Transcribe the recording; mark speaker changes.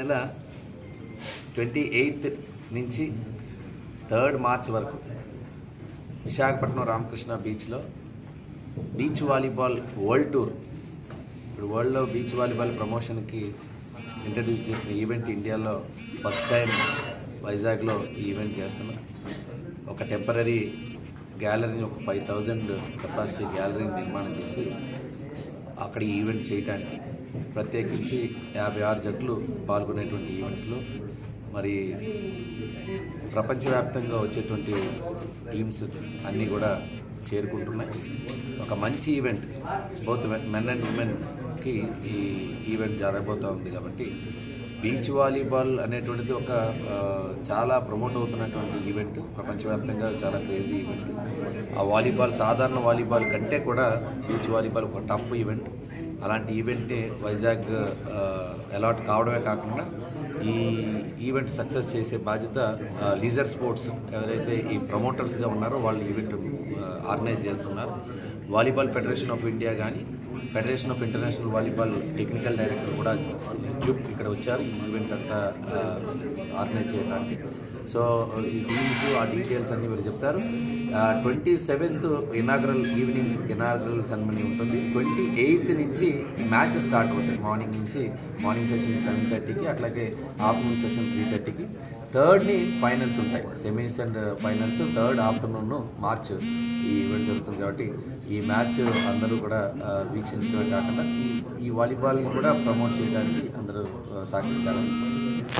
Speaker 1: నెల twenty eighth నుంచి third March వరకు విశాఖపట్నం రామకృష్ణ బీచ్లో బీచ్ వాలీబాల్ వరల్డ్ టూర్ ఇప్పుడు వరల్డ్లో బీచ్ వాలీబాల్ ప్రమోషన్కి ఇంట్రడ్యూస్ చేసిన ఈవెంట్ ఇండియాలో ఫస్ట్ టైం వైజాగ్లో ఈ ఈవెంట్ చేస్తున్నాం ఒక టెంపరీ గ్యాలరీని ఒక ఫైవ్ థౌజండ్ కెపాసిటీ గ్యాలరీని నిర్మాణం చేసి అక్కడ ఈ ఈవెంట్ చేయడానికి ప్రత్యేకించి యాభై ఆరు జట్లు పాల్గొనేటువంటి ఈవెంట్స్లో మరి ప్రపంచవ్యాప్తంగా వచ్చేటువంటి టీమ్స్ అన్నీ కూడా చేరుకుంటున్నాయి ఒక మంచి ఈవెంట్ బోత్ మెన్ అండ్ ఉమెన్కి ఈ ఈవెంట్ జరగబోతూ ఉంది కాబట్టి బీచ్ వాలీబాల్ అనేటువంటిది ఒక ఆ, చాలా ప్రమోట్ అవుతున్నటువంటి ఈవెంట్ ప్రపంచవ్యాప్తంగా చాలా క్రేజీ ఈవెంట్ ఆ వాలీబాల్ సాధారణ వాలీబాల్ కంటే కూడా బీచ్ వాలీబాల్ ఒక టఫ్ ఈవెంట్ అలాంటి ఈవెంట్ని వైజాగ్ అలాట్ కావడమే కాకుండా ఈ ఈవెంట్ సక్సెస్ చేసే బాధ్యత లీజర్ స్పోర్ట్స్ ఎవరైతే ఈ ప్రమోటర్స్గా ఉన్నారో వాళ్ళు ఈవెంట్ ఆర్గనైజ్ చేస్తున్నారు వాలీబాల్ ఫెడరేషన్ ఆఫ్ ఇండియా కానీ federation of international volleyball technical director కూడా జుప్ ఇక్కడ వచ్చారు ఈ ఈవెంట్ అంతా ఆర్గనైజ్ చేయడానికి సో ఈ టీమ్స్ ఆ డీటెయిల్స్ అన్ని మీరు చెప్తారు twenty seventh inaugural evening inaugural ceremony ఉంటుంది ట్వంటీ ఎయిత్ నుంచి మ్యాచ్ స్టార్ట్ అవుతుంది మార్నింగ్ నుంచి మార్నింగ్ సెషన్ సెవెన్ థర్టీకి అట్లాగే ఆఫ్టర్నూన్ సెషన్ త్రీ థర్టీకి థర్డ్ని ఫైనల్స్ ఉంటాయి semis and finals third afternoon March ఈ ఈవెంట్ జరుగుతుంది కాబట్టి ఈ మ్యాచ్ అందరూ కూడా ఆ, వీక్షించడమే కాకుండా ఈ ఈ వాలీబాల్ని కూడా ప్రమోట్ చేయడానికి అందరూ ఆ, సహకరించాలని